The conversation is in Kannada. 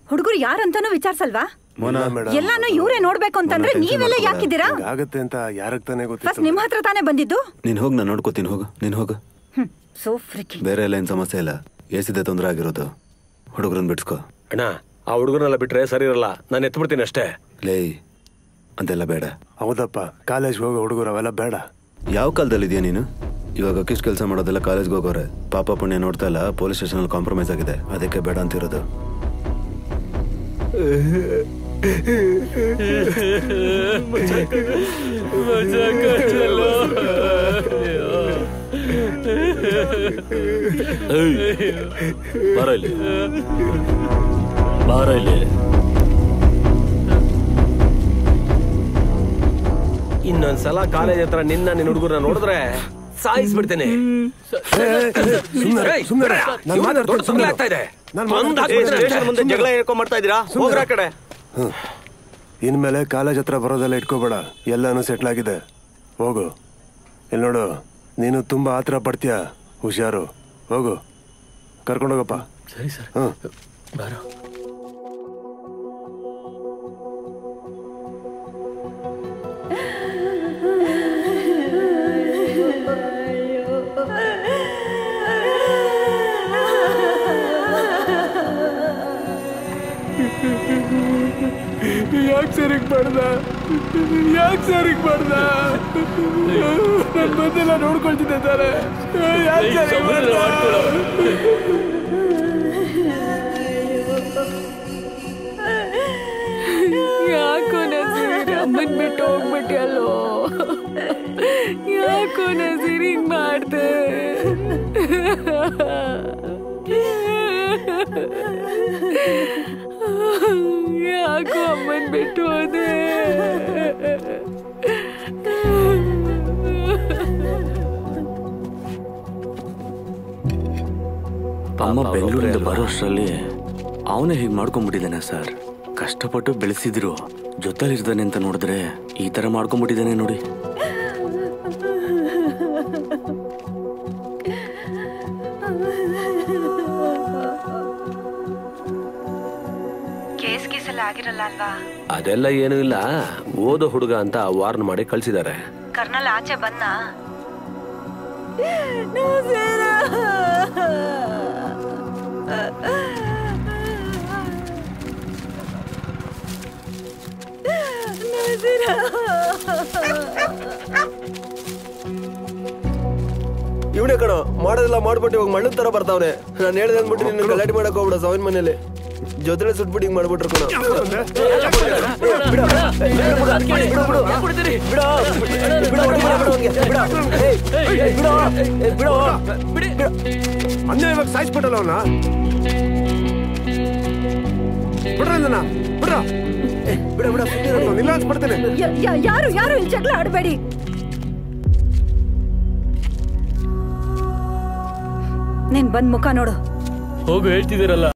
ಹುಡುಗರು ಯಾರಂತಾನೂ ವಿಚಾರ್ಸಲ್ವಾ ಮೋನ ಎಲ್ಲಾನು ಇವ್ರೇ ನೋಡ್ಬೇಕು ಅಂತಂದ್ರೆ tension ನೀವೆಲ್ಲ ಮಾಡ್ಕೊಬೇಡ. ಯಾಕಿದ್ದೀರಾ ಆಗತ್ತೆ ಅಂತ ಯಾರಕ್ ತಾನೇ ಫಸ್ಟ್ ಗೊತ್ತಿತ್ತು ನಿಮ್ ಹತ್ರ ತಾನೇ ಬಂದಿದ್ದು ನೀನ್ ಹೋಗ್ ನಾನು ನೋಡ್ಕೋತೀನಿ ಹೋಗು ನೀನ್ ಹೋಗು ಹ್ಮ್ ಸೋ ಫ್ರಿಕಿ ಬೇರೆ ಎಲ್ಲ ಏನ್ ಸಮಸ್ಯೆ ಇಲ್ಲ ಎಸಿದೆ ತೊಂದರೆ ಆಗಿರೋದು ಹುಡುಗರನ್ನ ಬಿಡ್ಸ್ಕೊ ಅಣ್ಣ ಆ ಹುಡುಗರನ್ನೆಲ್ಲ ಬಿಟ್ರೆ ಸರಿ ಇರಲ್ಲ ನಾನು ಎತ್ಬಿಡ್ತೀನಿ ಅಷ್ಟೇ ಲೇ ಅಂತೆಲ್ಲ ಬೇಡ ಹೌದಪ್ಪ ಕಾಲೇಜ್ ಹೋಗೋ ಹುಡುಗರು ಅವೆಲ್ಲ ಬೇಡ ಯಾವ ಕಾಲದಲ್ಲಿ ಇದೆಯಾ ನೀನು ಇವಾಗ ಅಕ್ಕಿಷ್ಟು ಕೆಲಸ ಮಾಡೋದೆಲ್ಲ ಕಾಲೇಜ್ಗೆ ಹೋಗೋರೆ ಪಾಪ ಪುಣ್ಯ ನೋಡ್ತಾ ಇಲ್ಲ ಪೊಲೀಸ್ ಸ್ಟೇಷನ್ ಕಾಂಪ್ರಮೈಸ್ ಆಗಿದೆ ಅದಕ್ಕೆ ಬೇಡ ಅಂತಿರೋದು ಬಾರ ಇಲ್ಲಿ ಬಾರ ಇಲ್ಲಿ ಇನ್ನೊಂದ್ಸಲ ಕಾಲೇಜ್ ಹತ್ರ ನಿನ್ನ ನಿನ್ನ ಹುಡುಗರನ್ನ ನೋಡಿದ್ರೆ ಸಾಯಿಸ್ಬಿಡ್ತೇನೆ ಏಯ್, ಸುಮ್ನಿರು. ನಾನ್ ಇವ್ನು ಮಾತಾಡ್ತೀನಿ, ದೊಡ್ಡ ತೊಂದ್ರೆ ಸುಮ್ನಿರು. ಆಗ್ತಾ ಇದೆ ನಾನ್ ಬಂದ್ ಮಾತಾಡ್ತೀನಿ. ಹಾಕ್ಬಿಡ್ತೀನಿ ಅಷ್ಟೇ. ಮುಂದೆ ಜಗಳ ಹೇಳ್ಕೊಂಡ್ ಮಾಡ್ತಾ ಇದೀರಾ ಹೋಗ್ರ ಆ ಕಡೆ ಇನ್ಮೇಲೆ ಕಾಲೇಜ್ ಹತ್ರ ಬರೋದೆಲ್ಲ ಇಟ್ಕೋಬೇಡ ಎಲ್ಲಾನು ಸೆಟ್ಲ್ ಆಗಿದೆ ಹೋಗು ಇಲ್ಲಿ ನೋಡು ನೀನು ತುಂಬಾ ಆತರ ಪಡ್ತೀಯ ಹುಷಾರು ಹೋಗು ಕರ್ಕೊಂಡೋಗಪ್ಪ ಸರಿ ಸರ್ ಹ್ಮ್ ಬಾರೋ ಯಾಕೆ ಸರಿಗ್ ಮಾಡ್ದ ಯಾಕೆ ಸರಿಗ್ ಮಾಡ್ದ ನನ್ ಬಂದೆಲ್ಲ ನೋಡ್ಕೊಳ್ತಿದ್ದೆ ತಾನೆ ಯಾಕೆ ಸರಿಗ್ ಮಾಡ್ದ ಯಾಕೋ ನಸೀರ್ ಅಮ್ಮನ್ ಬಿಟ್ಟು ಹೋಗ್ಬಿಟ್ಟಿಯಲ್ಲೋ ಯಾಕೋ ನಸೀರ್ ಹಿಂಗ್ ಮಾಡ್ದೆ ಯಾಕೋ ಅಮ್ಮನ್ ಬಿಟ್ಟು ಹೋದೆ ಅಮ್ಮ ಬೆಂಗಳೂರಿಂದ ಬರೋ ಅಷ್ಟರಲ್ಲಿ ಅವನೇ ಹೀಗೆ ಮಾಡ್ಕೊಂಡ್ಬಿಟ್ಟಿದ್ದಾನೆ ಸರ್ ಕಷ್ಟಪಟ್ಟು ಬೆಳೆಸಿದ್ರು ಜೊತೆಲಿರ್ತಾನೆ ಅಂತ ನೋಡಿದ್ರೆ ಈ ತರ ಮಾಡ್ಕೊಂಡ್ಬಿಟ್ಟಿದ್ದಾನೆ ನೋಡಿ ಕೇಸ್ ಗೀಸ್ ಎಲ್ಲ ಆಗಿರಲ್ಲ ಅಲ್ವಾ ಅದೆಲ್ಲ ಏನೂ ಇಲ್ಲ ಓದೋ ಹುಡುಗ ಅಂತ ವಾರ್ನ್ ಮಾಡಿ ಕಳ್ಸಿದ್ದಾರೆ ಕರ್ನಲ್ ಆಚೆ ಬಂದ ಇವನೇ ಕಣ ಮಾಡೋದೆಲ್ಲ ಮಾಡ್ಬಿಟ್ಟು ಇವಾಗ ಮಣ್ಣು ತರ ಬರ್ತಾವನೆ ನಾನು ಹೇಳ್ದೆ ಅಂದ್ಬಿಟ್ಟು ನಿನ್ನ ಗಲಾಟೆ ಮಾಡಕ್ ಹೋಗ್ಬಿಡ ಸಾವಿನ ಮನೇಲಿ ಜೊತೆ ಸುಟ್ಬಿಟ್ಟು ಹಿಂಗ್ ಮಾಡ್ಬಿಟ್ರು ಕಣ ಅನ್ಯಾಯವಾಗಿ ಸಾಯಿಸ್ಬಿಟ್ಟಲ್ಲ ಅವನ ಬಿಡ್ರ ಇದನ್ನ ಬಿಡ್ರ ಬಿಡ ಬಿಡ ನಿಲ್ಲ ಅನ್ಸ್ಬಿಡ್ತೇನೆ ಯ- ಯ- ಯಾರು ಯಾರು ಇಲ್ಲಿ ಜಗಳ ಆಡಬೇಡಿ ನೀನ್ ಬಂದ್ ಮುಖ ನೋಡು ಹೋಗು ಹೇಳ್ತಿದ್ದೀರಲ್ಲ